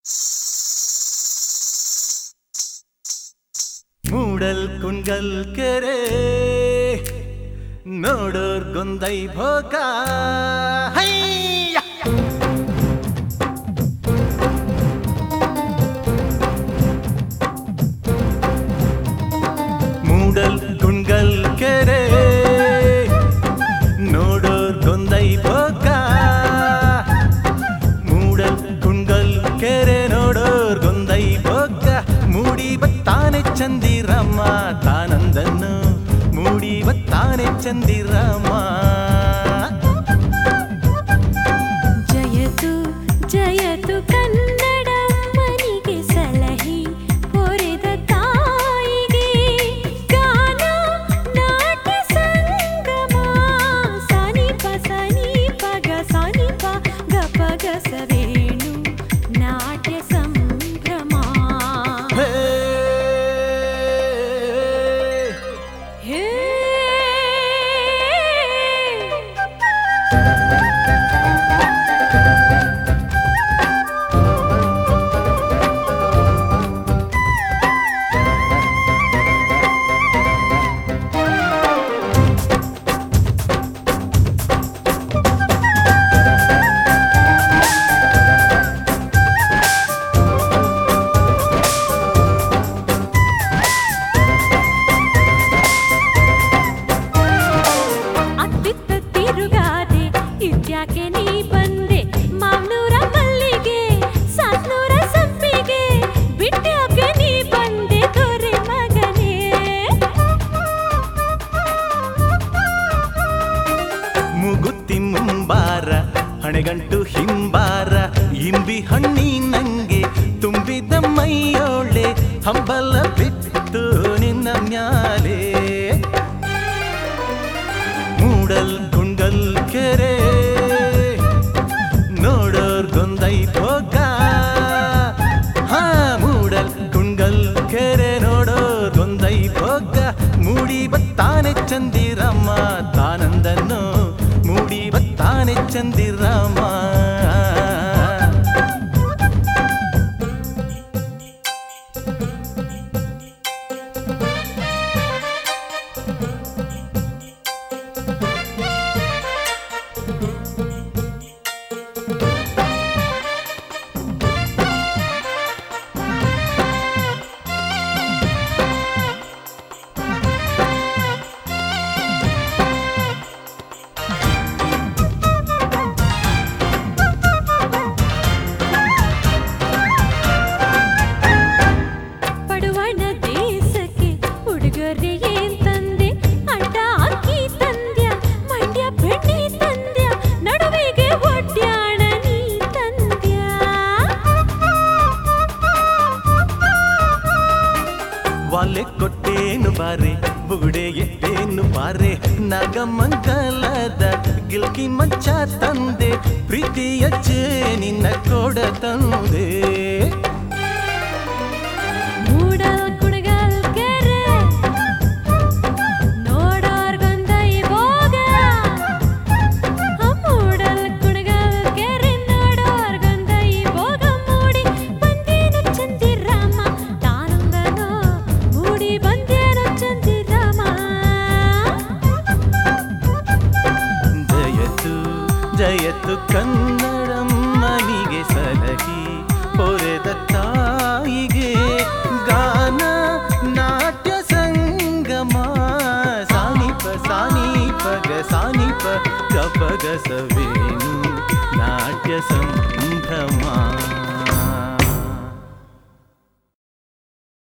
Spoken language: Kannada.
ಮೂಡಲ್ ಕುಂಗಲ್ ಕೆರೆ ನೋಡೋರ್ ಗೊಂದೈ ಭೋಗ ಹೈಯ! ಮೂಡಲ್ ಕುಂಗಲ್ ಕೆರೆ ನೋಡೋರ್ ಗೊಂದೈ ಭೋಗ ಮೂಡಲ್ ಕುಂಗಲ್ ಕೆರೆ ನೋಡೋರ್ ಗೊಂದೈ ಭೋಗ ಮೂಡಿ ಬತ್ತಾನೆ ಚಂದಿರಮ್ಮ ತಾನಂದನ್ನು ಮೂಡಿ ಬತ್ತಾನೆ ಚಂದಿರಮ್ಮ ಜಯತು ಜಯತು ಕನ್ನಡಮ್ಮನಿಗೆ ಸಲಹಿ ಹೊರೆದ ತಾಯಿಗೆ ಗಾನ ನಾಟ್ಯ ಸಂಗಮ ಸನಿಪ ಸನಿಪ ಗ ಸನಿಪ ಗಪ ಗಸವೇಣು ನಾಟ್ಯ ಸಂಭ್ರಮ ಹೇ ಹೇ ಅತ್ತಿತ್ತ ತಿರುಗಾದೆ ಇದ್ಯಾಕೆ ನೀ ಬಂದೆ ಮಾವ್ನೂರ ಮಲ್ಲಿಗೆ ಸಾತ್ನೂರ ಸಂಪಿಗೆ ಬಿಟ್ಟ್ಯಾಕೆ ನೀ ಬಂದೆ ದೊರೆ ಮಗನೇ ಮುಗುತ್ತಿ ಮುಂಬಾರ ಹಣೆಗಂಟು ಹಿಂಬಾರ ಇಂಬಿ ಹಣ್ಣಿ ನಂಗೆ ತುಂಬಿದ ಮೈಯೋಳೆ ಹಂಬಲ ಬಿತ್ತು ನಿನ್ನ ಮ್ಯಾಲೆ ಮೂಡಲ್ ಗುಂಡಲ್ ಕೆರೆ ನೋಡೋರ್ ಗೊಂದೈ ಭೋಗ ಹಾ ಮೂಡಲ್ ಗುಂಡಲ್ ಕೆರೆ ನೋಡೋರ್ ಗೊಂದೈ ಭೋಗ ಮೂಡಿ ಬತ್ತಾನೆ ಚಂದಿರಮ್ಮ ತಾನಂದನ್ನು ಮೂಡಿ ಬತ್ತಾನೆ ಚಂದಿರಮ್ಮ ಪಡುವಣ ದೇಶಕ್ಕೆ ಉಡುಗೊರೆ ಏನ್ ತಂದೆ ಅಡ್ಡ ಅಕ್ಕಿ ತಂದ್ಯ ಮಂಡ್ಯ ಬೆಣ್ಣೆ ತಂದ್ಯ ನಡುವೆಗೆ ಒಡ್ಯಾಣ ನೀ ತಂದ್ಯ ವಾಲೆ ಕೊಟ್ಟೇನು ಬಾರೆ ಬುಗುಡೆ ಎಟ್ಟೇನು ಬಾರೆ ನಗಮಂಗಲದ ಗಿಲ್ಕಿ ಮಂಚ ತಂದೆ ಪ್ರೀತಿಯ ನಿನ್ನ ಕೊಡ ತಂದೆ ಮೂಡಲ್ ಕುಣಗಲ್ ಕೆರೆ ನೋಡೋರ್ಗೊಂದೈ ಭೋಗ ಮೂಡಲ್ ಕುಣಗಲ್ ಕೆರೆ ನೋಡೋರ್ಗೊಂದೈ ಭೋಗ ಮೂಡಿ ಬಂದೇನು ಚಂದಿರಾಮ ತಾನಂದನೋ ಮೂಡಿ ಬಂದೇನು ಚಂದಿರಾಮ ಜಯತು ಜಯತು ಕನ್ನಡಮ್ಮನಿಗೆ ಸಲಹಿ ಪೊರೆದ ತಾಯಿಗೆ ಗಾನ ನಾಟ್ಯ ಸಂಗಮ ಸಾನಿಪ ಸಾನಿಪ ಗ ಸಾನಿಪ ಗಪ ಗಸವೇನು ನಾಟ್ಯ ಸಂಭ್ರಮ